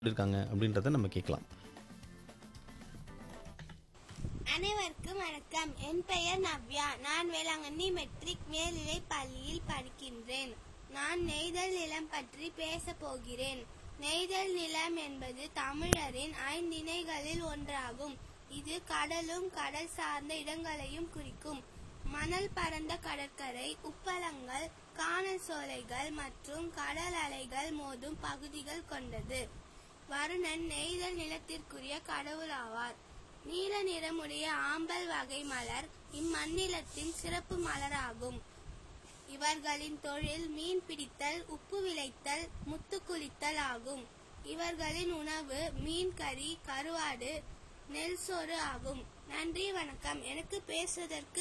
இருக்காங்க அப்படின்றத நம்ம கேட்கலாம் அனைவருக்கும் வணக்கம் என் பெயர் நவ்யா நான் வேளாங்கண்ணி மெட்ரிக் மேல்நிலை பள்ளியில் படிக்கின்றேன் நான் நெய்தல் நிலம் பற்றி பேச போகிறேன் நெய்தல் நிலம் என்பது தமிழரின் ஐந்திணைகளில் ஒன்றாகும் இது கடலும் கடல் சார்ந்த இடங்களையும் குறிக்கும் மணல் பரந்த கடற்கரை உப்பளங்கள் காணல் சோலைகள் மற்றும் கடல் அலைகள் மோதும் பகுதிகள் கொண்டது வருணன் நெய்தல் நிலத்திற்குரிய கடவுளாவார் நீல நிறமுடைய ஆம்பல் வகை மலர் இம்மண்ணிலத்தின் சிறப்பு மலராகும் இவர்களின் தொழில் மீன் பிடித்தல் உப்பு விளைத்தல் முத்து குளித்தல் ஆகும் இவர்களின் உணவு மீன் கறி கருவாடு நெல் சோறு ஆகும் நன்றி வணக்கம் எனக்கு பேசுவதற்கு